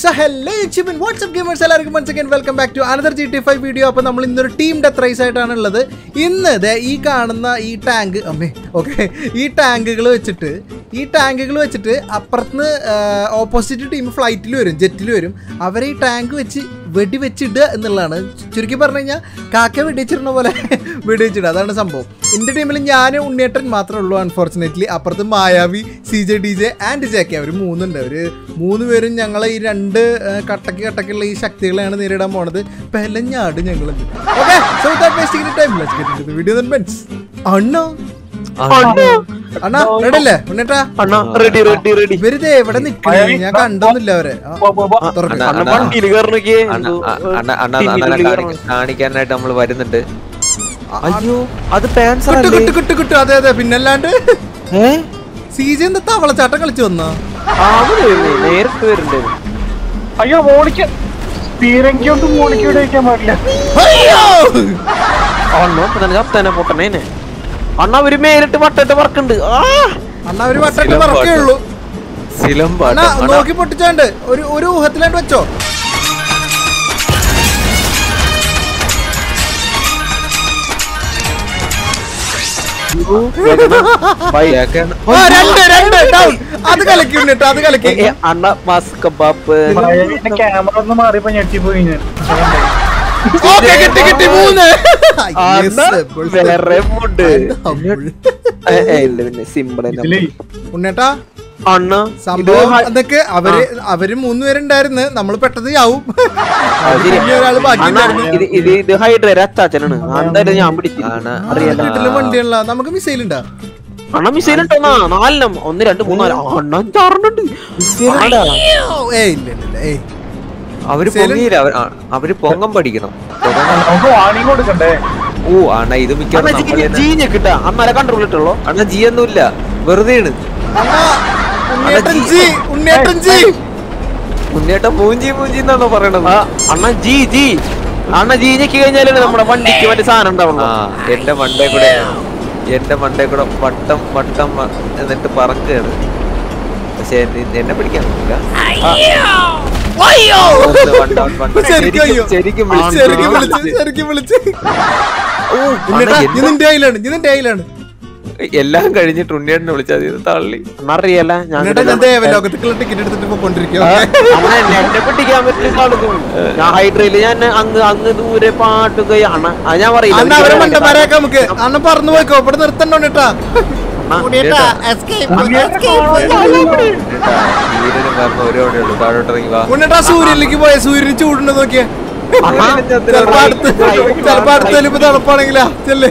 So hello യൂട്യൂബിൻ WhatsApp gamers എല്ലാവർക്കും once again welcome back to another G T five video അപ്പോൾ നമ്മൾ ഇന്നൊരു ടീം ഡെത്ത് റൈസ് ആയിട്ടാണ് ഉള്ളത് ഇന്ന് ദേ ഈ കാണുന്ന ഈ ടാങ്ക് അമ്മേ ഓക്കെ ഈ ടാങ്കുകൾ വെച്ചിട്ട് ഈ ടാങ്കുകൾ വെച്ചിട്ട് അപ്പുറത്തുനിന്ന് ഓപ്പോസിറ്റ് ടീം ഫ്ലൈറ്റിൽ വരും ജെറ്റിൽ വരും അവരെ ഈ ടാങ്ക് വെച്ച് വെടി വെച്ചിടുക എന്നുള്ളതാണ് ചുരുക്കി പറഞ്ഞു കഴിഞ്ഞാൽ കാക്ക വെടിച്ചിരുന്ന പോലെ വെടിവെച്ചിടുക അതാണ് സംഭവം എൻ്റെ ടീമിൽ ഞാൻ ഉണ്ണിയേട്ടൻ മാത്രമേ ഉള്ളൂ അൺഫോർച്ചുനേറ്റ്ലി അപ്പുറത്ത് Mayavi C J D J and J K അവർ മൂന്നുണ്ട് അവർ മൂന്ന് പേരും ഞങ്ങളെ ഈ രണ്ട് ആ, കട്ടക്ക് കട്ടക്കുള്ള ഈ ശക്തികളെയാണ് നേരിടാൻ പോണത് പെലഞ്ഞാട് ഞങ്ങളുണ്ട് okay so that wasting time let's get into the video then Benz അണ്ണോ അണ്ണാ റെഡി അല്ലേ ഉണ്ണിയേട്ടാ അണ്ണാ റെഡി റെഡി റെഡി ഇവരിത് എവിടെ നിൽക്കണേ ഞാൻ കണ്ടൊന്നുമില്ല അവരെ ആ, തുറക്ക്. അണ്ണ അണ്ണാ. വണ്ടിയിൽ കയറണൊക്കെ അണ്ണ അണ്ണ അണ്ണ അണ്ണനെ കാണിക്ക- കാണിക്കാനായിട്ട് നമ്മൾ വരുന്നുണ്ട് അയ്യോ അത് പാൻസർ കിട്ടു അല്ലേ കിട്ടു കിട്ടു കിട്ടു അതെ അതെ പിന്നല്ലാണ്ട് ഏ സി ജെ എന്താ തവളച്ചാട്ടം കളിച്ചു വന്നോ ആ, അത് വരുന്നേ നേരിട്ട് വരുന്നുണ്ട് അയ്യോ മോളിക്ക് പീരങ്കി കൊണ്ട് മോളിക്ക് ഇവിടെ വയ്ക്കാൻ പാടില്ല അയ്യോ അണ്ണോ ഇപ്പൊ തന്നെ ചത്തനെ പൊട്ടണേനെ അണ്ണ അവര് മേലിട്ട് വട്ടത്തെ വർക്കുണ്ട് ആ അണ്ണാ ഒരു വട്ടൊക്കെ പറക്കേ ഉള്ളൂ അണ്ണാ സിലമ്പാട്ടം നോക്കി പൊട്ടിച്ചാണ്ട് ഒരു ഒരു ഊഹത്തിലാണ്ട് വെച്ചോ ബൈ. ആ, രണ്ട് രണ്ട് ഡൗൺ അത് കലക്കി ഉണ്ണിട്ടോ അത് കലക്കി ഏ, അണ്ണ മസ്ക ബാപ്പ് ക്യാമറ ഒന്ന് മാറിയപ്പോ ഞെട്ടിപ്പോയി ഞാൻ ഓക്കെ കിട്ടി കിട്ടി മൂന്ന് അണ്ണ Yes, വേറെ ഫുഡ് humble. ഇല്ല പിന്നെ സിമ്പിൾ ഇതിലേ ഉണ്ണേട്ടാ അണ്ണ ഇത് സംഭവം ഹ- അതൊക്കെ അവര് അവര് മൂന്നുപേരുണ്ടായിരുന്നു നമ്മൾ പെട്ടെന്ന് ചാവും അത് ശരി. ഇനി ഒരാള് ബാക്കി അണ്ണാ, ഇത് ഇത് ഇത് ഹൈഡ്രേര അച്ചാച്ചനാണ് എന്തായാലും ഞാൻ പിടിച്ചു ആണ്. അറിയാലോ വീട്ടില് വണ്ടിയുള്ള നമുക്ക് മിസൈൽ ഉണ്ടാ അണ്ണ മിസൈൽ ഇട്ടോന്നാ നാലെണ്ണം ഒന്ന് രണ്ട് മൂന്ന് നാല് അണ്ണ അഞ്ചാറെണ്ണുണ്ട് ഏയ് ഇല്ല ഇല്ല ഇല്ല ഏയ് അവര് സിലം- പൊങ്ങിയില്ല അവര് ആ, അവര് പൊങ്ങം പഠിക്കണം നമുക്ക് വാണിംഗ് കൊടുക്കണ്ടേ ഓ അണ്ണ ഇത് മിക്കവാറും നമ്മൾ തന്നെ- ജീനെ കിട്ടാ അന്നാലെ കൺട്രോൾ ഇട്ടുള്ളൂ അണ്ണ ജി ഒന്നുമില്ല വെറുതെയാണ് അണ്ണാ, ഉണ്ണിയേട്ടൻ ജി ഉണ്ണിയേട്ടൻ ജി മുന്നേട്ടം മൂഞ്ചി മൂഞ്ചി എന്നാണോ പറയണത് ആ, അണ്ണ ജി ജി അണ്ണ ജി ഞെക്കി കഴിഞ്ഞാലേ നമ്മുടെ വണ്ടിക്ക് മറ്റേ സാധനം ഉണ്ടാവുള്ളൂ ആ എന്റെ മണ്ടേ കൂടെ എന്റെ മണ്ടേ കൂടെ വട്ടം വട്ടം വ- എന്നിട്ട് പറക്കുകയാണ് പക്ഷെ എന്നെ- എന്നെ പിടിക്കാൻ പറ്റില്ല One down, one down. ശരിക്കും അയ്യോ. ശരിക്കും ശരിക്കും വിളിച്ചു. വിളിച്ച് ശരിക്കും വിളിച്ച് ഓ, ഉണ്ണിയേട്ടാ അണ്ണാ, ഇത് എന്നെ- നിന്റെ കയ്യിലാണ് ഇത് നിന്റെ കയ്യിലാണ് എല്ലാം കഴിഞ്ഞിട്ട് ഉണ്ണിയേട്ടനെ വിളിച്ചാൽ മതി ഇത് തള്ളി അണ്ണ അറിയല്ല ഞാൻ ഉണ്ണിയേട്ടാ ഞാൻ ദേവലോകത്തേക്കുള്ള ടിക്കറ്റ് എടുത്തിട്ട് പോയിക്കൊണ്ടിരിക്കുക അണ്ണ എന്നെ എന്നെ പിടിക്കാൻ പറ്റില്ല ആളുകൾ ഞാൻ ഹൈഡ്രയില് ഞാൻ അങ്ങ് അങ്ങ് ദൂരെ പാട്ടുക അണ്ണ അത് ഞാൻ പറയില്ല അണ്ണ അവരെ മണ്ടന്മാരെയൊക്കെ നമുക്ക് അണ്ണ പറന്നു പോയിക്കോ ഇവിടെ നിർത്തണ്ട ഉണ്ണിയേട്ടാ ഉണ്ണിയേട്ടാ escape, escape. വീരനും കാരണം ഒരോടെ ഉള്ളൂ താഴോട്ട് ഇറങ്ങി വാ ഉണ്ണിയേട്ടാ സൂര്യനിലേക്ക് പോയ സൂര്യന് ചൂടുണ്ടോ നോക്കിയേ അണ്ണാ, ചിലപ്പോ അടുത്ത് ചിലപ്പോ അടുത്ത ഇപ്പൊ തണുപ്പാണെങ്കിലാ ചെല്ലേ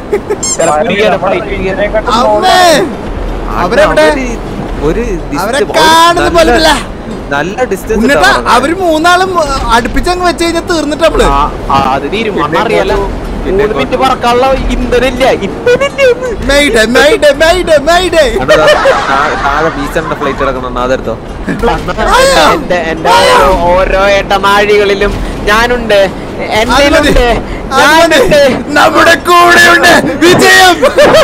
അമ്മേ അവരെവിടെ അവര് ഒരു അവരെ distance- കാണുന്ന നല്ല- പോലുമില്ല. നല്ല ഡിസ്റ്റൻസ് ഉണ്ണിയേട്ടാ അവര് മൂന്നാളും അടുപ്പിച്ചങ്ങ് വെച്ച് കഴിഞ്ഞാൽ തീർന്നിട്ട് നമ്മള് ആ, ആ, അത് തീരും അണ്ണ അറിയാലോ പിന്നെ മൂന്ന് മിനിറ്റ് പറക്കാനുള്ള ഇന്ധനില്ല ഇന്ധനില്ല മെയ്ഡേ മെയ്ഡേ മെയ്ഡേ മെയ്ഡേ താഴെ ബീച്ചറിന്റെ ഫ്ലൈറ്റ് കിടക്കണം അതെടുത്തോ ആയോ? എന്റെ എന്റെ ഓരോ ഓരോ ഏട്ടനാഴികളിലും ഞാനുണ്ട് എന്തിനുണ്ട് ഞാനുണ്ട് നമ്മുടെ കൂടെയുണ്ട് വിജയം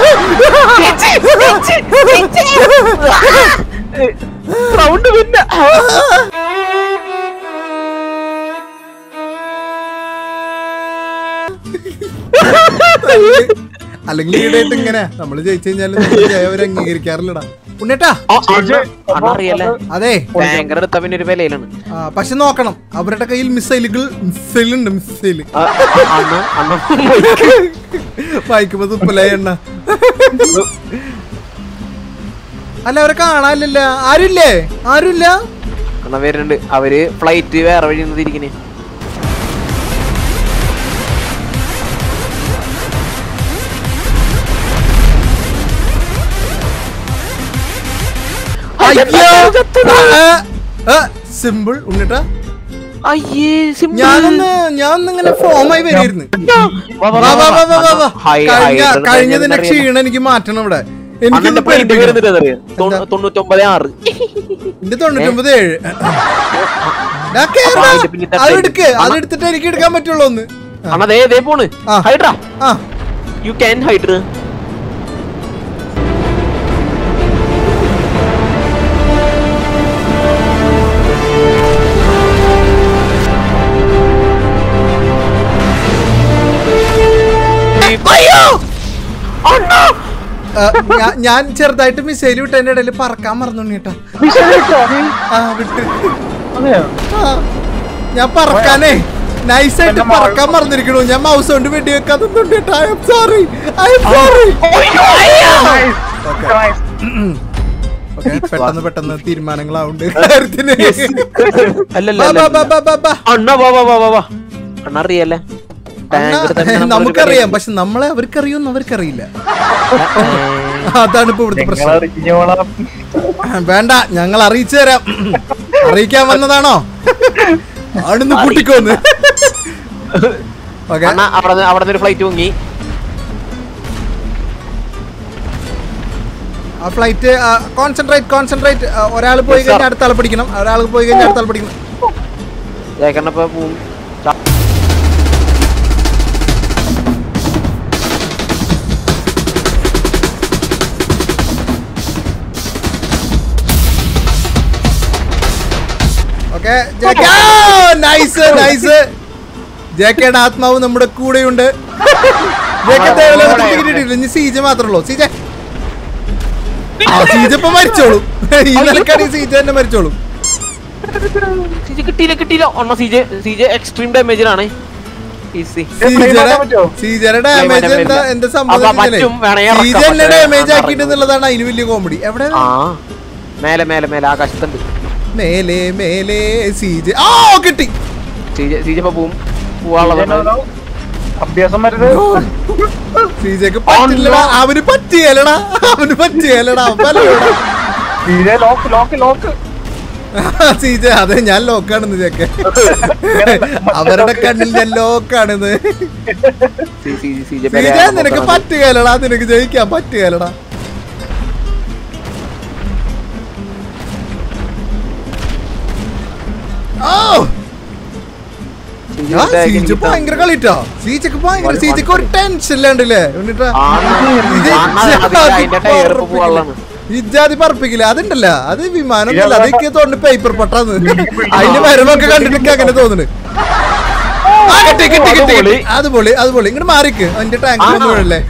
റൗണ്ട് പിന്നെ അല്ലെങ്കിൽ ഈടായിട്ട് ഇങ്ങനെ നമ്മള് ജയിച്ചു കഴിഞ്ഞാല് നമ്മള് ജയം അവര് അംഗീകരിക്കാറില്ലടാ ഉണ്ണേട്ടാ അറിയല്ലേ അതെ ഭയങ്കര എടുത്ത പിന്നെ ഒരു വിലയിലാണ് ആ, പക്ഷെ നോക്കണം അവരുടെ കയ്യിൽ മിസൈലുകൾ മിസൈൽ ഉണ്ട് മിസൈൽ ആ, അണ്ണ അണ്ണ വായിക്കുമ്പോ തുപ്പലേ എണ്ണ അല്ല അവരെ കാണാനില്ലല്ല ആരുമില്ലേ ആരുമില്ല അണ്ണ വരുന്നുണ്ട് അവര് ഫ്ലൈറ്റ് വേറെ വഴി തിരിക്കണേ അയ്യോ സിമ്പിൾ ഉണ്ണിട്ടാ അയ്യേ simple. ഞാനൊന്ന് ഞാനൊന്ന് ഇങ്ങനെ ഫോമായി വരായിരുന്നു വാ, വാ, വാ, വാ, വാ, വാ, വാ, വാ. ഹൈ- കഴിഞ്ഞ ഹൈഡ്രജൻ കഴിഞ്ഞതിന്റെ അറിയാം. ക്ഷീണം എനിക്ക് മാറ്റണം ഇവിടെ അണ്ണന്റെ എനിക്ക് പ്രിന്റ് വരുന്നുണ്ട് അതറിയോ? തൊണ്ണൂ- തൊണ്ണൂറ്റൊമ്പത് ആറ് എന്റെ തൊണ്ണൂറ്റൊമ്പത് ഏഴ് ദാ കേറാ. അപ്പൊ അതിന്റെ പിന്നെ തട്ടി. അത് എടുക്ക് അത് എടുത്തിട്ട് എനിക്ക് എടുക്കാൻ പറ്റുള്ളൂ ഒന്ന് അണ്ണ ദേ ദേ പോണ് ആ. ഹൈഡ്രാ ആ യു ക്യാൻ ഹൈഡ്ര അയ്യോ അണ്ണാ ആ, ഞാ- ഞാൻ ചെറുതായിട്ട് മിസൈൽ വിട്ടതിന്റെ ഇടയിൽ പറക്കാൻ മറന്നു കേട്ടോ മിഷേൽ ഇട്ടോ നീ? ആ വിട്ട് അതെയോ ആ, ഞാൻ പറക്കാനേ നൈസായിട്ട് എന്റെ മകൾ- പറക്കാൻ മറന്നിരിക്കണു ഞാൻ മൗസ് കൊണ്ട് വെടി വെക്കാതുണ്ട് കേട്ടോ I'm sorry I'm sorry Nice. Nice. പെട്ടെന്ന് പെട്ടെന്ന് തീരുമാനങ്ങളാവുണ്ട് കാര്യത്തിന് അല്ലല്ല ബാ, ബാ, ബാ, ബാ, ബാ. അണ്ണ വാ വാ വാ വാ വാ അണ്ണ അറിയല്ലേ അണ്ണാ, നമുക്കറിയാം പക്ഷെ നമ്മളെ അവർക്കറിയുമെന്ന് അവർക്കറിയില്ല അതാണ് ഇപ്പൊ ഇവിടുത്തെ ഞങ്ങൾ പ്രശ്നം അറിഞ്ഞോളാം വേണ്ട ഞങ്ങൾ അറിയിച്ചു തരാം അറിയിക്കാൻ വന്നതാണോ ആടുന്ന് കൂട്ടിക്കോന്ന് ഓക്കെ അണ്ണ അവിടെ അവിടെ നിന്ന് ഒരു ഫ്ലൈറ്റ് പൊങ്ങി ആ ഫ്ലൈറ്റ് കോൺസെൻട്രേറ്റ് കോൺസെൻട്രേറ്റ് ഒരാൾ പോയി Yes, sir. കഴിഞ്ഞാൽ അടുത്ത ആൾ പിടിക്കണം ഒരാൾ പോയി കഴിഞ്ഞാൽ അടുത്ത ആൾ പിടിക്കണം ചേക്കണ്ണപ്പ പോവും ച- ഓക്കെ നൈസ് നൈസ് ജേക്കയുടെ ആത്മാവ് നമ്മുടെ കൂടെയുണ്ട് ജേക്കെ ദേവലോകത്ത് ടിക്കറ്റ് കിട്ടിയിട്ടില്ല ഇനി സീജ മാത്രമേ ഉള്ളൂ സീജ ആ സീജ ഇപ്പൊ മരിച്ചോളും ഈ നിലക്കാണെങ്കിൽ സീജ തന്നെ മരിച്ചോളും സീജെ കിട്ടിയില്ല കിട്ടിയില്ല ഒന്ന സീജെ സീജെ എക്സ്ട്രീം ഡാമേജിലാണ് ഈസി സീജയുടെ പറ്റുമോ? സീജയുടെ ഡാമേജ് Claim എന്താ ചെയ്യാൻ എന്താ അപ്പൊ സംഭവം പറ്റും, വേണേ ഇറക്കാം, സീജ എന്നെ പക്ഷേ ഡാമേജ് ഞാൻ ആക്കിയിട്ട് എന്നുള്ളതാണ് അതിന് വലിയ കോമഡി എവിടെ ആ മേലെ മേലെ മേലെ ആകാശത്തുണ്ട് മേലെ മേലെ സീജ ആ കിട്ടി സീജെ സീജെ ഇപ്പൊ പോവും പോവാനുള്ളതാണ് അഭ്യാസം വരുന്നത് സീജക്ക് പറ്റില്ലടാ അവന് പറ്റിയല്ലടാ അവന് പറ്റിയല്ലടാ പലടാ തീരെ ലോക്ക് ലോക്ക് ലോക്ക് സീജ അതെ ഞാൻ ലോക്കാണെന്ന് ചേക്കെ അവരുടെ കണ്ണിൽ ഞാൻ ലോക്കാണെന്ന് സീ- സീ- സീജെ സീജ മേലെ നിനക്ക് നോക്കണം. പറ്റുകയല്ലടാ നിനക്ക് ജയിക്കാൻ പറ്റുകയല്ലടാ ഓ സീജെ ആ, back സീജ എനിക്ക് ഭയങ്കര കളിട്ടോ സീജക്ക് ഭയങ്കര സീജക്ക് ഒരു ടെൻഷൻ ഇല്ലാണ്ടല്ലേ എന്നിട്ടാ ആണ്. ഇത് ആണ് അതിന്റെ- അതിന്റെ ടയർ ഇപ്പൊ പോവാനുള്ളതാണ്. ഇജാതി പറപ്പിക്കില്ല അതുണ്ടല്ല അത് വിമാനമൊന്നുമല്ല അതൊക്കെ തോന്നുന്നു പേപ്പർ പൊട്ടാന്ന് അതിന്റെ മരമൊക്കെ കണ്ടിട്ട് എനിക്ക് അങ്ങനെ തോന്നുന്നു ആ, കിട്ടി, കിട്ടി, കിട്ടി, കിട്ടി. അത് പൊളി അത് പൊളി ഇങ്ങോട്ട് മാറിക്ക് അതിന്റെ ടാങ്ക് ഒന്നും വീഴല്ലേ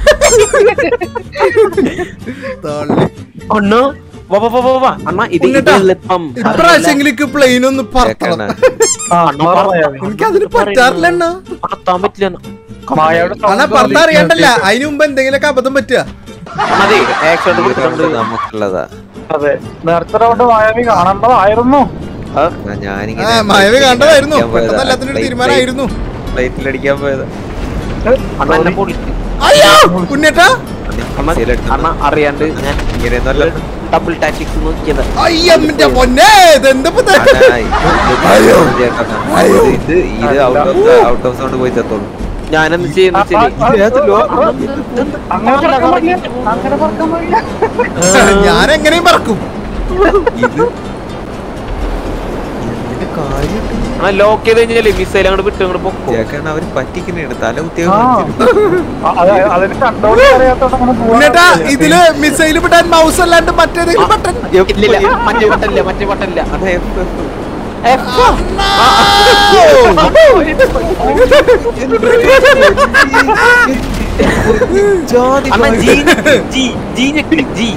തള്ളി. അണ്ണ വാ വാ വാ വാ വാ അണ്ണ ഇത് ഉണ്ണിട്ടാ, എളുപ്പം ഇപ്രാവശ്യമെങ്കിലും പ്ലെയിൻ ഒന്ന് പറത്തണം ആ, അണ്ണാ മാറാം. എനിക്ക് അതിന് പറ്റാറില്ല അണ്ണ പറത്താൻ പറ്റില്ല അണ്ണാ. മായയുടെ അണ്ണാ sound പറത്തറിയണ്ടല്ല അതിന് മുമ്പ് എന്തെങ്കിലുമൊക്കെ അബദ്ധം പറ്റുക അണ്ണാ, അതെ ആക്സിഡന്റ് ഈ കൊടുത്തിട്ടുണ്ട് round നമുക്കുള്ളതാ അതെ നേരത്തെ റൗണ്ട് മായാവി കാണേണ്ടതായിരുന്നു ആ, ആ, ഞാനിങ്ങനെ ആ മായവി കണ്ടതായിരുന്നു അടിക്കാൻ പോയതാ. പെട്ടെന്ന് എല്ലാത്തിനും ഒരു Flight- തീരുമാനമായിരുന്നു ഫ്ലൈറ്റിൽ അടിക്കാൻ പോയതാ അണ്ണ എന്നെ പൊളിച്ച് അയ്യോ ഉണ്ണേട്ടാ അണ്ണ അണ്ണ അറിയാണ്ട് ഞാൻ ഇങ്ങനെയൊന്നുമല്ല ഡബിൾ ടാറ്റിക്സ് നോക്കിയത് അയ്യമ്മന്റെ പൊന്നെ ഇതെന്താ ഇപ്പൊ ഇത്? അണ്ണാ, ഇത് ഇത് ഇത് ഇത് out of out of sound പോയി ചത്തോളൂ ഞാനെന്ത് ചെയ്യുന്ന ആ, ആ, ആ, അങ്ങനെ പറക്കാൻ വയ്യ. അങ്ങനെ പറക്കാൻ വയ്യ. ഞാൻ എങ്ങനെയും പറക്കും ഇത് എന്തിന്റെ കാര്യം അണ്ണാ ലോക്ക് ചെയ്ത് കഴിഞ്ഞാലേ മിസൈൽ അങ്ങോട്ട് വിട്ട് അങ്ങോട്ട് പൊക്കോ ചേക്കാണ് അവര് പറ്റിക്കണേണ് തല കുത്തിയ ആ. ആ, അത് അതിന് കണ്ടോളി അറിയാത്തോണ്ട് അങ്ങനെ പോവാൻ ഉണ്ണേട്ടാ വയ്യ. ഇതില് മിസൈൽ വിടാൻ മൗസ് അല്ലാണ്ട് മറ്റേതെങ്കിലും ബട്ടൺ ഇല്ലില്ല മറ്റേ ബട്ടല്ല മറ്റേ ബട്ടല്ല അണ്ണാ ജി ജി ജി ഞെക്കി ജി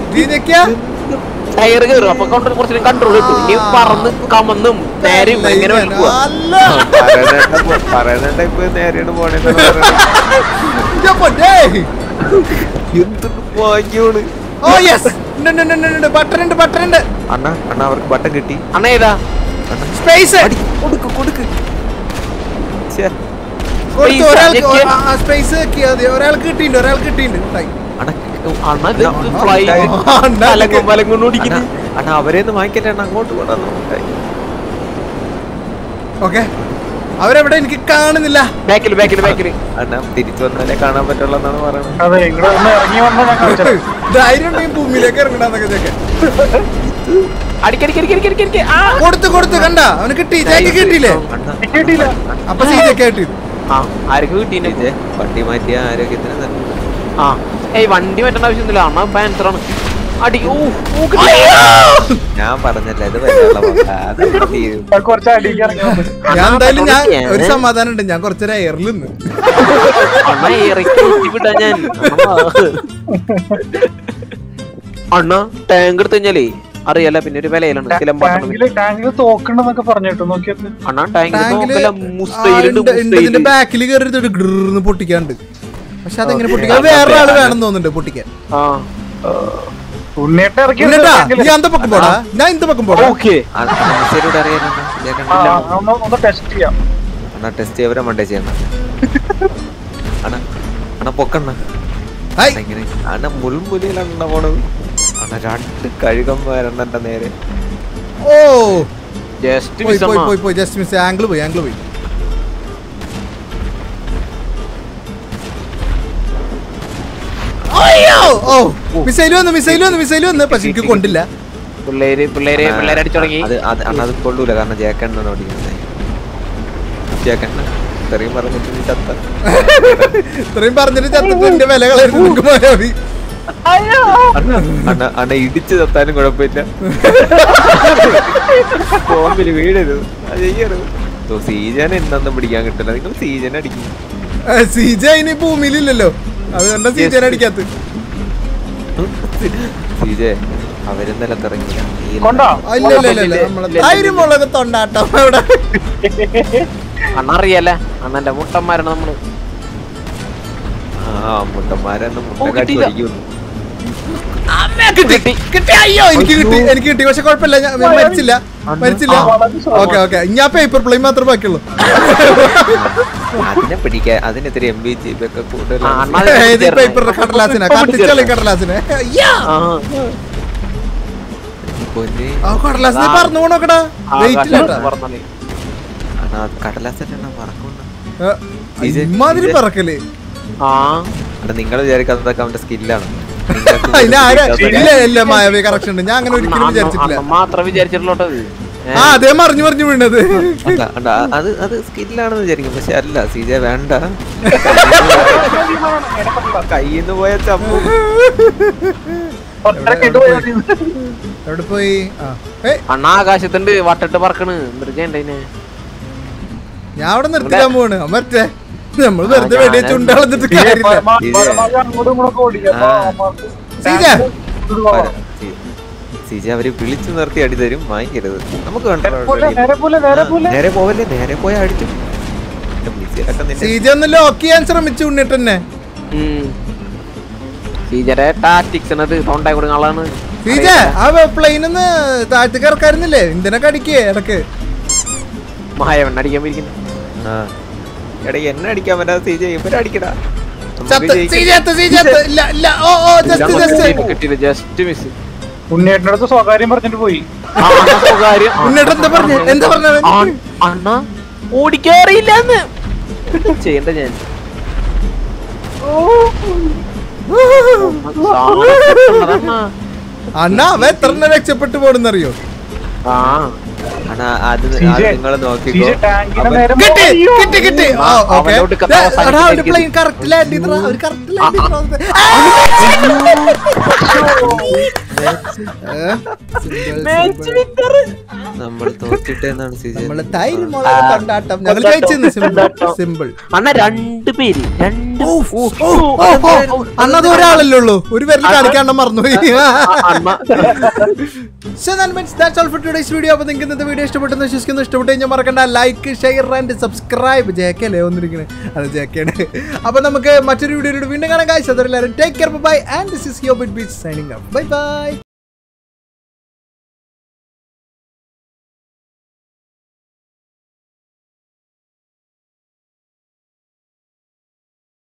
ടയർ കയറും അപ്പൊ കൊണ്ട് കുറച്ചു കൺട്രോൾ കിട്ടും ഇനി പറന്ന് കമന്നും നേരെയും എങ്ങനെ വിളിക്കുക അല്ല പറയണ ഇപ്പൊ നേരെയാണ് പോണേന്ന് ഇന്റെ പൊന്നേ. എന്തൊക്കെ ഭാഗ്യോണ് ഓ യെസ് ബട്ടൺ ഉണ്ട് ബട്ടൺ ഉണ്ട് അണ്ണ അണ്ണ അവർക്ക് ബട്ടൺ കിട്ടി അണ്ണ ഏതാ സ്പേസ് കൊടുക്ക് കൊടുക്ക് ഛെ, കൊടുത്തു Space ഒരാൾക്ക് ഞെക്കിയ- സ്പേസ് ഒരാൾക്ക് കിട്ടിയിട്ടുണ്ട് ഒരാൾക്ക് കിട്ടിയിട്ടുണ്ട് ഉണ്ടായി. അണ്ണ അണ്ണ ഇത് അണ്ണാ, ഫ്ലൈ ആ, ഉണ്ടായി. തലങ്ങും പലങ്ങും അണ്ണ ഓടിക്കുന്നു അണ്ണ അവരെയൊന്നും വാങ്ങിക്കട്ടെ അണ്ണ അങ്ങോട്ട് പോടാ ഓക്കെ അവരെവിടെ എനിക്ക് കാണുന്നില്ല ബാക്കിൽ ബാക്കിൽ ബാക്കിൽ അണ്ണ തിരിച്ചു വന്നാലേ കാണാൻ പറ്റുള്ളൂ എന്നാണ് പറയണത് അതെ ഇവിടെ ഒന്ന് ഇറങ്ങി വന്നാൽ ഞാൻ കളിച്ചത് ധൈര്യം ഉണ്ടെങ്കിൽ ഭൂമിയിലേക്ക് ഇറങ്ങണമെന്നൊക്കെ ഇതൊക്കെ അടിക്കടിക്കടിക്കടിക്കടിക്കടിക്ക് ആ കൊടുത്തു കൊടുത്തു കണ്ട അവന് കിട്ടി ജാക്ക് കിട്ടിയില്ലേ അണ്ണ കിട്ടിയിട്ടില്ല അപ്പൊ സീജൊക്കെ കിട്ടിയത് ആ ആർക്ക് കിട്ടീനെ ഇതേ പട്ടി മാറ്റിയ ആരോഗ്യത്തിന് നല്ലത് ആ ഏയ് വണ്ടി മാറ്റേണ്ട ആവശ്യമൊന്നുമില്ല അണ്ണ പാൻസറാണ് അടി ഓ ഓ, ഞാൻ പറഞ്ഞല്ല ഇത് വരെയുള്ള പോക്കാ. അത് തീരും. ഞാൻ കുറച്ച് അടിക്ക് ഇറങ്ങി വന്നു. ഞാൻ എന്തായാലും ഞാൻ ഞാൻ- ഒരു സമാധാനം ഉണ്ട് ഞാൻ കുറച്ചേരം എയറിൽ നിന്ന് അണ്ണ ഇറക്കി വിടാ ഞാൻ അണ്ണ ടാങ്ക് എടുത്ത് കഴിഞ്ഞാലേ അറിയാല പിന്നെ ഒരു വിലയിലാണ് ചിലമ്പാട്ടണം ടാങ്കില് ടാങ്കില് തോക്കുണ്ടെന്നൊക്കെ പറഞ്ഞു കേട്ടോ നോക്കിയത് അണ്ണ ടാങ്ക് ടാങ്കില് മുസ്തയിലുണ്ട് ഇതിന്റെ മുസ്തയില് ബാക്കിൽ കയറിയിട്ട് ഗ്രിന്ന് പൊട്ടിക്കാണ്ട് പക്ഷെ അതെങ്ങനെ പൊട്ടിക്കാൻ Okay. വേറെ ആള് വേണം തോന്നുന്നുണ്ട് പൊട്ടിക്കാൻ ആ ഉണ്ണിയേട്ട ഇറക്കി എന്നിട്ടാ ടാങ്കില്. നീ അന്ത പക്കം പോടാ ഞാൻ ഇന്ത പക്കം പോടാ ഓക്കെ ആ, മിസ്സേരോട് അറിയാലോ ഞാൻ ആ, കണ്ടില്ല ഒന്ന് ഒന്ന് ടെസ്റ്റ് ചെയ്യാം അണ്ണാ ടെസ്റ്റ് ചെയ്യവരെ മണ്ടേ ചെയ്യണം അണ അണ പൊക്കണ്ണ ഹായ് എങ്ങനെ അണ മുൾമുലിയിലാണ് പോണത് അണ രണ്ട് കഴുകന്മാരെണ്ണെന്റെ നേരെ ഓ ജസ്റ്റ് പോയി മിസ് പോയി അണ്ണ പോയി പോയി ജസ്റ്റ് മിസ് ആംഗിൾ പോയി ആംഗിൾ പോയി അയ്യോ ഓ മിസൈൽ വന്നു മിസൈൽ വന്നു മിസൈൽ വന്നു പക്ഷെ എനിക്ക് കൊണ്ടില്ല പിള്ളേര് പിള്ളേര് പിള്ളേര് അടിച്ചു തുടങ്ങി അത് അത് അണ്ണ അത് കൊള്ളൂല കാരണം ജേക്കണ്ണ ഓടിക്കുന്നത് ജേക്കണ്ണ ഇത്രയും പറഞ്ഞിട്ട് നീ ചത്ത ഇത്രയും പറഞ്ഞിട്ട് ചത്തിട്ട് എന്റെ വില കളയരുത് നിനക്ക് പോയാ മതി അണ്ണ അണ്ണ അണ്ണ ഇടിച്ച് തത്താനും കുഴപ്പമില്ല ബോംബില് വീടരുത് അത് ചെയ്യരുത് ഓ സീജൻ എന്തൊന്നും പിടിക്കാൻ കിട്ടില്ല നിങ്ങൾ സീജൻ അടിക്കും ആ, സീജ ഇനി ഭൂമിയിലില്ലല്ലോ അതുകൊണ്ടാ സീജൻ അടിക്കാത്ത സീജെ അവരെന്നല്ല ഇറങ്ങില്ല കൊണ്ടോ ഇല്ല ഇല്ല ഇല്ല, ഇല്ല നമ്മളെ തൈര് മുളക് തൊണ്ടാട്ടം അവിടെ അണ്ണ അറിയാലേ അണ്ണന്റെ മുട്ടന്മാരാണ് നമ്മള് ആ മുട്ടന്മാരെന്ന് മുട്ട ഓ, കാട്ടി കിട്ടിയില്ല. പഠിക്കുന്നു കിട്ടി കിട്ടി അയ്യോ എനിക്ക് കിട്ടി എനിക്ക് കിട്ടി പക്ഷെ കുഴപ്പമില്ല ഞാൻ ഞാൻ മരിച്ചില്ല മരിച്ചില്ല ഓക്കെ ഓക്കെ ഞാൻ പേപ്പർ പ്ലേ മാത്രമേ ബാക്കിയുള്ളൂ അതിനെ പിടിക്കാൻ അതിന് ഇത്തിരി എം ബി ജി ബി ഒക്കെ ആ, കൂടുതലാണ് അണ്ണാ അത് ഏത് ചേർന്ന്. പേപ്പർ കടലാസിനെ കത്തിച്ചാളി കടലാസിനെ അയ്യാ ആ, പൊന്നെ ആ കടലാസിനെ പറഞ്ഞു പോണോക്കടാ വെയിറ്റ് ആകാശം ഇല്ല പറന്നോളി. അണ്ണാ കടലാസെണ്ണ പറക്കുന്നു കേട്ടോ ഇമാതിരി പറക്കല് ആ അണ്ണാ നിങ്ങൾ വിചാരിക്കാത്തതൊക്കെ അവന്റെ സ്കില്ലാണ് അതിന് ആരാ ഇല്ല ഇല്ല മായവേ കറക്ഷൻ ഉണ്ട് ഞാൻ അങ്ങനെ ഒരിക്കലും അണ്ണ- വിചാരിച്ചിട്ടില്ല അണ്ണ മാത്രം വിചാരിച്ചിട്ടുള്ളൂ ആ അതേ മറിഞ്ഞു മറിഞ്ഞു വീണത് അത് അത് സ്കില്ലാണെന്ന് വിചാരിക്കും പക്ഷെ അല്ല സീജ വേണ്ട കയ്യിന്ന് പോയ ചപ്പു ഒറ്റയ്ക്ക് ഇട്ട് പോയാ മതി. എവിടെ പോയി ആ ഏ അണ്ണ ആകാശത്തുണ്ട് വട്ടിട്ട് പറക്കണ് എന്തൊരു ചെയ്യണ്ടേ ഞാൻ അവിടെ നിർത്തിക്കാൻ പോവാണ് മറ്റേ നമ്മൾ വെറുതെ ആ, വെടിയെ ഞാന് ചുണ്ടാളന്നിട്ട് കാര്യമില്ല മ- മ- മ- അങ്ങോട്ടും ഇങ്ങോട്ടും ഓടിക്കാം. അപ്പൊ ആ. അവന്മാർക്ക് സീജ ഇത് പോവാം. സീജ അവര് വിളിച്ചു നിർത്തി അടി തരും വാങ്ങിക്കരുത് നമുക്ക് വേണ്ട നേരെ പോലെ, നേരെ പോലെ, നേരെ പോലെ. നേരെ പോവല്ലേ നേരെ പോയ അടിച്ചു എന്റെ മിസ്സിലൊക്കെ നിന്നെ സീജ ഒന്ന് ലോക്ക് ചെയ്യാൻ ശ്രമിച്ചു ഉണ്ണിട്ട് തന്നെ സീജറെ ടാറ്റിക്സ് അത് തൊണ്ടായി കൊടുക്കുന്ന ആളാണ് സീജ ആ പ്ലെയിൻ ഒന്ന് താഴത്തേക്ക് ഇറക്കായിരുന്നില്ലേ ഇന്ത്യനൊക്കെ അടിക്കേ ഇടക്ക് മഹായവണ്ണ അടിക്കാൻ പോയിരിക്കുന്നു ആ എടാ എന്നെ അടിക്കാൻ പറ്റാതെ സീജ ഇവരടിക്കടാ നമുക്ക് ചത്ത് ജയിക്കാം. സീജ ചത്ത് സീജ ചത്ത് ഇല്ല ഇല്ല ഓ ഓ ജസ്റ്റ് ജസ്റ്റ് കിട്ടിയത് ജസ്റ്റ് മിസ് ഉണ്ണിയേട്ടൻ്റെ അടുത്ത് സ്വകാര്യം പറഞ്ഞിട്ട് പോയി കാര്യം ഉണ്ണിട്ട് എന്താ പറഞ്ഞു എന്താ പറഞ്ഞവൻ അണ്ണ ഓടിക്കാറിയില്ലെന്ന് ചെയ്യണ്ട ഞാൻ അണ്ണാ അവ എത്ര എണ്ണം രക്ഷപ്പെട്ടു പോണെന്നറിയോ ആ അണ്ണാ, അത് സീജ, നിങ്ങൾ നോക്കിക്കോ സീജ ടാങ്കിന്റെ അവൻ- നേരെ കിട്ടി അയ്യോ. കിട്ടി കിട്ടി ആ ആ, ഓക്കെ അവനോട് കഥ അവസാനിപ്പിച്ചിരിക്കുന്നു. പ്ലെയിൻ കറക്റ്റ് ലാൻഡ് ചെയ്തടാ ഒരു കറക്റ്റ് ലാൻഡ് നമ്മൾ തോറ്റിട്ടെന്നാണ് സീജ നമ്മള് തൈര് മുളക് കൊണ്ടാട്ടം ഞങ്ങൾ ജയിച്ചെന്ന് സിമ്പിൾ സിമ്പിൾ അണ്ണ രണ്ട് പേര് രണ്ട് അന്നത് ഒരാളല്ലേ ഉള്ളൂ ഒരു പേരിൽ കാണിക്കാണ്ട് മറന്നുപോയി അണ്ണ So that means that's all for today's video. അപ്പോൾ നിങ്ങൾക്ക് ഇന്നത്തെ വീഡിയോ ഇഷ്ടപ്പെട്ടെന്ന് വിശ്വസിക്കുന്നു ഇഷ്ടപ്പെട്ട് കഴിഞ്ഞാൽ മറക്കണ്ട like share and subscribe JK അല്ലേ വന്നിരിക്കുന്നത് അത് ജേക്കാണ് അപ്പോൾ നമുക്ക് മറ്റൊരു വീഡിയോയിലൂടെ വീണ്ടും കാണാം കാഴ്ച അതെല്ലാവരും take care bye and this is yo bit beach signing bye by